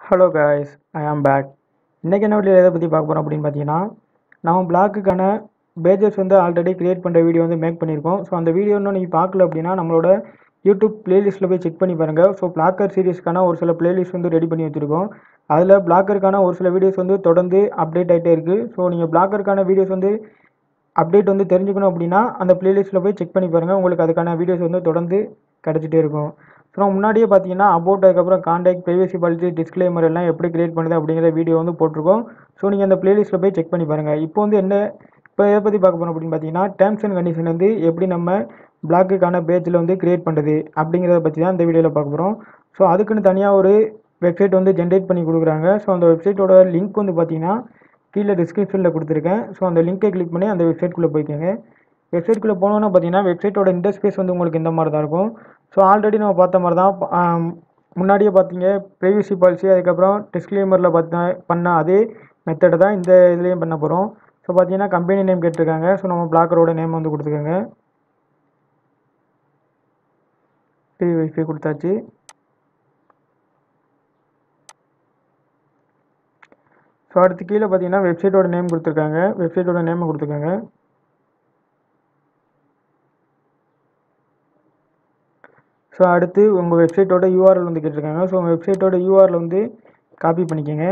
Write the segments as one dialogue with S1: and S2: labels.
S1: hello guys ஐ ஆம் back இன்றைக்கி என்ன வீடியோ எதை பற்றி பார்க்க போகிறோம் அப்படின்னு பார்த்தீங்கன்னா நம்ம பிளாக்குக்கான பேஜஸ் வந்து ஆல்ரெடி கிரியேட் பண்ணுற வீடியோ வந்து மேக் பண்ணியிருக்கோம் ஸோ அந்த வீடியோ இன்னும் நீங்கள் பார்க்கல அப்படின்னா நம்மளோட யூடியூப் பிளேலிஸ்ட்டில் போய் செக் பண்ணி பாருங்கள் ஸோ பிளாக்கர் சீரிஸ்க்கான ஒரு சில பிளேலிஸ்ட் வந்து ரெடி பண்ணி வச்சுருக்கோம் அதில் பிளாக்கருக்கான ஒரு சில வீடியோஸ் வந்து தொடர்ந்து அப்டேட் ஆகிட்டே இருக்குது ஸோ நீங்கள் பிளாக்கருக்கான வீடியோஸ் வந்து அப்டேட் வந்து தெரிஞ்சுக்கணும் அப்படின்னா அந்த பிளேலிஸ்ட்டில் போய் செக் பண்ணி பாருங்கள் உங்களுக்கு அதுக்கான வீடியோஸ் வந்து தொடர்ந்து கிடச்சிட்டே இருக்கும் ஸோ முன்னாடியே பார்த்தீங்கன்னா அபவுட் அதுக்கப்புறம் காண்டாக்ட் ப்ரைவசி பாலிசி டிஸ்க்ளைமர் எல்லாம் எப்படி கிரியேட் பண்ணுது அப்படிங்கிற வீடியோ வந்து போட்டிருக்கோம் ஸோ நீங்கள் அந்த பிளேலிஸ்ட்டில் போய் செக் பண்ணி பாருங்கள் இப்போ வந்து என்ன இப்போ எதை பற்றி பார்க்க போகிறோம் அப்படின்னு பார்த்தீங்கன்னா டேர்ம்ஸ் அண்ட் கண்டிஷன் வந்து எப்படி நம்ம பிளாக்குக்கான பேஜில் வந்து கிரியேட் பண்ணுறது அப்படிங்கிறத பற்றி தான் இந்த வீடியோவில் பார்க்க போகிறோம் ஸோ அதுக்குன்னு தனியாக ஒரு வெப்சைட் வந்து ஜென்ரேட் பண்ணி கொடுக்குறாங்க ஸோ அந்த வெப்சைட்டோட லிங்க் வந்து பார்த்தீங்கன்னா கீழே டிஸ்கிரிப்ஷனில் கொடுத்துருக்கேன் ஸோ அந்த லிங்கை கிளிக் பண்ணி அந்த வெப்சைட்குள்ளே போய்க்கோங்க வெப்சைட்குள்ளே போனோன்னா பார்த்தீங்கன்னா வெப்சைட்டோட இன்டர்ஸ்பேஸ் வந்து உங்களுக்கு இந்த மாதிரி தான் இருக்கும் ஸோ ஆல்ரெடி நம்ம பார்த்த மாதிரி தான் ஆம், முன்னாடியே பார்த்தீங்க ப்ரைவசி பாலிசி அதுக்கப்புறம் டிஸ்க்ளைமரில் பார்த்த பண்ண அதே மெத்தடை தான் இந்த இதுலேயும் பண்ண போகிறோம் ஸோ பார்த்தீங்கன்னா கம்பெனி நேம் கேட்டிருக்காங்க ஸோ நம்ம பிளாக்கரோட நேம் வந்து கொடுத்துக்கோங்க ஃப்ரீ வைஃபை கொடுத்தாச்சு ஸோ அடுத்து கீழே பார்த்தீங்கன்னா வெப்சைட்டோட நேம் கொடுத்துருக்காங்க வெப்சைட்டோட நேமை கொடுத்துக்கோங்க ஸோ அடுத்து உங்கள் வெப்சைட்டோட யூஆர்எல் வந்து கேட்டிருக்காங்க ஸோ உங்கள் வெப்சைட்டோட யூஆர்எல் வந்து காப்பி பண்ணிக்கோங்க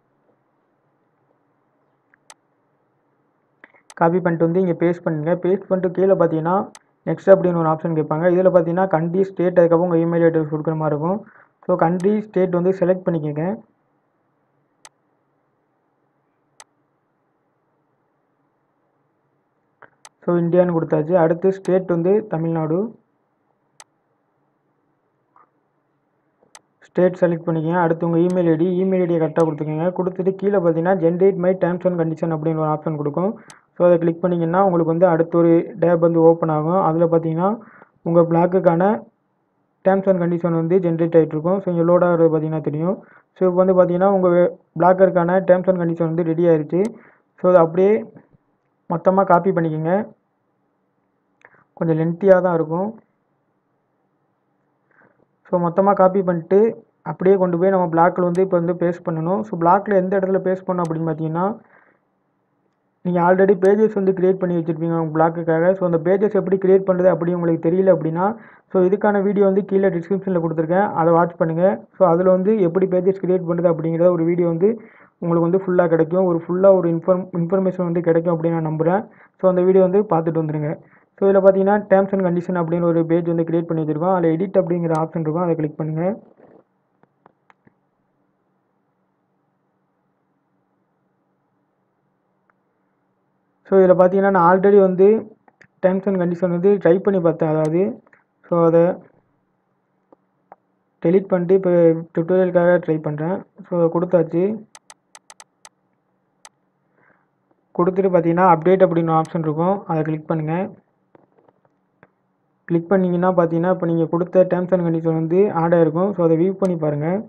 S1: காப்பி பண்ணிட்டு வந்து இங்கே பேஸ்ட் பண்ணுங்க பேஸ்ட் பண்ணிட்டு கீழே பார்த்தீங்கன்னா நெக்ஸ்ட் அப்படின்னு ஒரு ஆப்ஷன் கேட்பாங்க இதில் பார்த்தீங்கன்னா கண்ட்ரி ஸ்டேட் அதுக்கப்புறம் உங்கள் இமெயில் அட்ரஸ் கொடுக்குற மாதிரி இருக்கும் ஸோ கண்ட்ரி ஸ்டேட் வந்து செலக்ட் பண்ணிக்கோங்க ஸோ இந்தியான்னு கொடுத்தாச்சு அடுத்து ஸ்டேட் வந்து தமிழ்நாடு ஸ்டேட் செலக்ட் பண்ணிக்கோங்க அடுத்து உங்கள் இமெயில் ஐடி இமெயில் ஐடியை கரெக்டாக கொடுத்துக்கோங்க கொடுத்துட்டு கீழே பார்த்தீங்கன்னா generate my terms and condition அப்படின்னு ஒரு ஆப்ஷன் கொடுக்கும் ஸோ அதை கிளிக் பண்ணிங்கன்னா உங்களுக்கு வந்து அடுத்த ஒரு டேப் வந்து ஓப்பன் ஆகும் அதில் பார்த்தீங்கன்னா உங்கள் பிளாக்குக்கான டேர்ம்ஸ் அண்ட் கண்டிஷன் வந்து ஜென்ரேட் ஆகிட்டு இருக்கும் ஸோ இங்கே லோட் ஆகிறது பார்த்தீங்கன்னா தெரியும் ஸோ இப்போ வந்து பார்த்தீங்கன்னா உங்கள் பிளாக்கருக்கான டேர்ம்ஸ் அண்ட் கண்டிஷன் வந்து ரெடி ஆயிருச்சு ஸோ அதை அப்படியே மொத்தமாக காப்பி பண்ணிக்கோங்க கொஞ்சம் லென்த்தியாக தான் இருக்கும் ஸோ மொத்தமாக காப்பி பண்ணிட்டு அப்படியே கொண்டு போய் நம்ம பிளாக்கில் வந்து இப்போ வந்து பேஸ்ட் பண்ணணும் ஸோ பிளாக்கில் எந்த இடத்துல பேஸ்ட் பண்ணணும் அப்படின்னு பார்த்தீங்கன்னா நீங்கள் ஆல்ரெடி பேஜஸ் வந்து கிரியேட் பண்ணி வச்சுருப்பீங்க உங்கள் பிளாக்குக்காக ஸோ அந்த பேஜஸ் எப்படி கிரியேட் பண்ணுறது அப்படி உங்களுக்கு தெரியல அப்படின்னா ஸோ இதுக்கான வீடியோ வந்து கீழே டிஸ்கிரிப்ஷனில் கொடுத்துருக்கேன் அதை வாட்ச் பண்ணுங்கள் ஸோ அதில் வந்து எப்படி பேஜஸ் கிரியேட் பண்ணுறது அப்படிங்கிற ஒரு வீடியோ வந்து உங்களுக்கு வந்து ஃபுல்லாக கிடைக்கும் ஒரு ஃபுல்லாக ஒரு இன்ஃபார்ம் இன்ஃபர்மேஷன் வந்து கிடைக்கும் அப்படின்னு நான் நம்புகிறேன் ஸோ அந்த வீடியோ வந்து பார்த்துட்டு வந்துருங்க ஸோ இதில் பார்த்தீங்கன்னா டேர்ம்ஸ் அண்ட் கண்டிஷன் அப்படின்னு ஒரு பேஜ் வந்து கிரியேட் பண்ணி வச்சிருக்கோம் அதில் எடிட் அப்படிங்கிற ஆப்ஷன் இருக்கும் அதை கிளிக் பண்ணுங்கள் ஸோ இதில் பார்த்தீங்கன்னா நான் ஆல்ரெடி வந்து டேர்ம்ஸ் அண்ட் கண்டிஷன் வந்து ட்ரை பண்ணி பார்த்தேன் அதாவது ஸோ அதை டெலீட் பண்ணிட்டு இப்போ டுட்டோரியலுக்காக ட்ரை பண்ணுறேன் ஸோ கொடுத்தாச்சு கொடுத்துட்டு பார்த்தீங்கன்னா அப்டேட் அப்படின்னு ஆப்ஷன் இருக்கும் அதை கிளிக் பண்ணுங்கள் கிளிக் பண்ணிங்கன்னா பார்த்தீங்கன்னா இப்போ நீங்கள் கொடுத்த டேர்ம்ஸ் அண்ட் கண்டிஷன் வந்து ஆட் ஆகிருக்கும் ஸோ அதை வியூ பண்ணி பாருங்கள்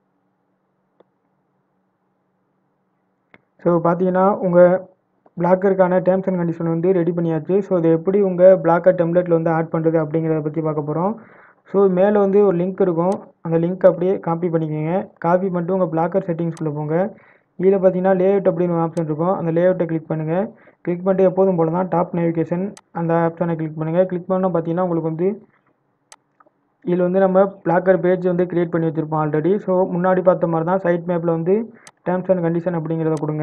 S1: ஸோ பார்த்தீங்கன்னா உங்கள் பிளாக்கருக்கான டேர்ம்ஸ் அண்ட் கண்டிஷன் வந்து ரெடி பண்ணியாச்சு ஸோ அதை எப்படி உங்கள் பிளாக்கர் டெம்ப்ளேட்டில் வந்து ஆட் பண்ணுறது அப்படிங்கிறத பற்றி பார்க்க போகிறோம் ஸோ மேலே வந்து ஒரு லிங்க் இருக்கும் அந்த லிங்க் அப்படியே காப்பி பண்ணிக்கோங்க காப்பி பண்ணிட்டு உங்கள் பிளாக்கர் செட்டிங்ஸ்குள்ளே போங்க இதில் பார்த்தீங்கன்னா லேஅவுட் அப்படின்னு ஒரு ஆப்ஷன் இருக்கும் அந்த லேஅவுட்டை கிளிக் பண்ணுங்கள் கிளிக் பண்ணிட்டு எப்போதும் போல தான் டாப் நேவிகேஷன் அந்த ஆப்ஷனை கிளிக் பண்ணுங்கள் கிளிக் பண்ணால் பார்த்தீங்கன்னா உங்களுக்கு வந்து இதில் வந்து நம்ம பிளாக்கர் பேஜ் வந்து கிரியேட் பண்ணி வச்சுருப்போம் ஆல்ரெடி ஸோ முன்னாடி பார்த்த மாதிரி தான் சைட் மேப்பில் வந்து டேர்ம்ஸ் அண்ட் கண்டிஷன் அப்படிங்கிறத கொடுங்க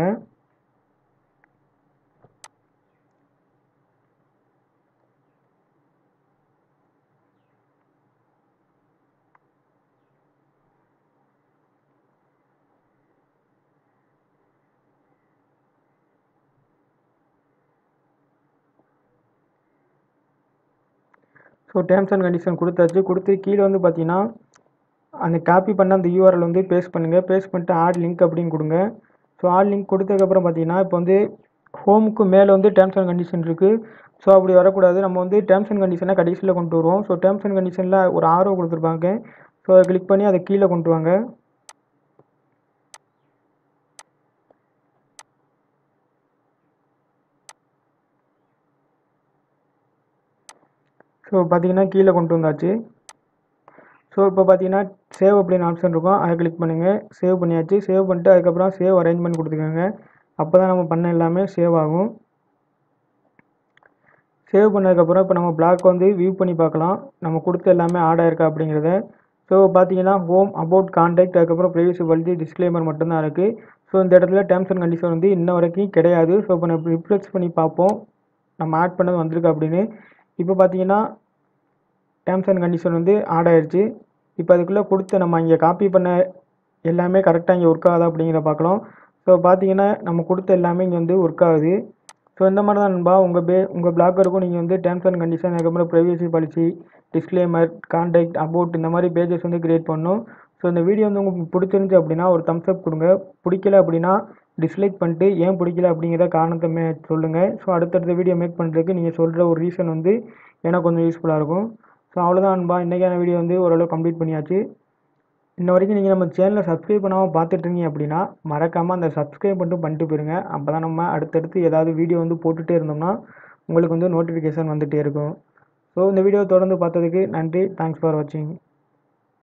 S1: ஸோ டேர்ம்ஸ் அண்ட் கண்டிஷன் கொடுத்தாச்சு கொடுத்து கீழே வந்து பார்த்தீங்கன்னா அந்த காப்பி பண்ண அந்த யூஆர்எல் வந்து பேஸ்ட் பண்ணுங்கள் பேஸ்ட் பண்ணிட்டு ஆட் லிங்க் அப்படின்னு கொடுங்க ஸோ ஆட் லிங்க் கொடுத்ததுக்கப்புறம் பார்த்தீங்கன்னா இப்போ வந்து ஹோமுக்கு மேலே வந்து டேர்ம்ஸ் அண்ட் கண்டிஷன் இருக்குது ஸோ அப்படி வரக்கூடாது நம்ம வந்து டேர்ம்ஸ் அண்ட் கண்டிஷனை கடைசியில் கொண்டு வருவோம் ஸோ டேர்ம்ஸ் அண்ட் கண்டிஷனில் ஒரு ஆரோ கொடுத்துருப்பாங்க ஸோ அதை கிளிக் பண்ணி அதை கீழே கொண்டு வாங்க ஸோ பார்த்தீங்கன்னா கீழே கொண்டு வந்தாச்சு ஸோ ஸோ இப்போ பார்த்தீங்கன்னா சேவ் அப்படின்னு ஆப்ஷன் இருக்கும் அதை கிளிக் பண்ணுங்கள் சேவ் பண்ணியாச்சு சேவ் பண்ணிட்டு அதுக்கப்புறம் சேவ் அரேஞ்ச்மெண்ட் கொடுத்துக்கோங்க அப்போ தான் நம்ம பண்ண எல்லாமே சேவ் ஆகும் சேவ் பண்ணதுக்கப்புறம் இப்போ நம்ம பிளாக் வந்து வியூ பண்ணி பார்க்கலாம் நம்ம கொடுத்த எல்லாமே ஆட் ஆயிருக்கா அப்படிங்கிறத ஸோ பார்த்தீங்கன்னா ஹோம் அபவுட் கான்டாக்ட் அதுக்கப்புறம் ப்ரைவசி வழி டிஸ்க்ளைமர் மட்டும்தான் இருக்குது ஸோ இந்த இடத்துல டேர்ம்ஸ் அண்ட் கண்டிஷன் வந்து இன்ன வரைக்கும் கிடையாது ஸோ இப்போ நம்ம ரிஃப்ரெஷ் பண்ணி பார்ப்போம் நம்ம ஆட் பண்ணது வந்திருக்கு அப்படின்னு இப்போ பார்த்தீங்கன்னா டேர்ம்ஸ் அண்ட் கண்டிஷன் வந்து ஆட் ஆயிடுச்சு இப்போ அதுக்குள்ளே கொடுத்த நம்ம இங்கே காப்பி பண்ண எல்லாமே கரெக்டாக இங்கே ஒர்க் ஆகுதா அப்படிங்கிற பார்க்கலாம் ஸோ பார்த்தீங்கன்னா நம்ம கொடுத்த எல்லாமே இங்கே வந்து ஒர்க் ஆகுது ஸோ இந்த மாதிரி தான் நண்பா உங்கள் பே உங்கள் பிளாக்கருக்கும் நீங்கள் வந்து டேர்ம்ஸ் அண்ட் கண்டிஷன் அதுக்கப்புறம் privacy policy disclaimer contact about இந்த மாதிரி பேஜஸ் வந்து கிரியேட் பண்ணணும் ஸோ இந்த வீடியோ வந்து உங்களுக்கு பிடிச்சிருந்துச்சு அப்படின்னா ஒரு தம்ஸ் அப் கொடுங்க பிடிக்கல அப்படின்னா டிஸ்லைக் பண்ணிட்டு ஏன் பிடிக்கல அப்படிங்கிற காரணத்தை மே சொல்லுங்கள் ஸோ அடுத்தடுத்த வீடியோ மேக் பண்ணுறதுக்கு நீங்கள் சொல்கிற ஒரு ரீசன் வந்து எனக்கு கொஞ்சம் யூஸ்ஃபுல்லாக இருக்கும் ஸோ அவ்வளோதான் அன்பா இன்றைக்கான வீடியோ வந்து ஓரளவு கம்ப்ளீட் பண்ணியாச்சு இன்ன வரைக்கும் நீங்கள் நம்ம சேனலை சப்ஸ்கிரைப் பண்ணாமல் பார்த்துட்டு இருக்கீங்க அப்படின்னா மறக்காமல் அந்த சப்ஸ்கிரைப் மட்டும் பண்ணிட்டு போயிருங்க அப்போ தான் நம்ம அடுத்தடுத்து ஏதாவது வீடியோ வந்து போட்டுகிட்டே இருந்தோம்னா உங்களுக்கு வந்து நோட்டிஃபிகேஷன் வந்துகிட்டே இருக்கும் ஸோ இந்த வீடியோ தொடர்ந்து பார்த்ததுக்கு நன்றி தேங்க்ஸ் ஃபார் வாட்சிங்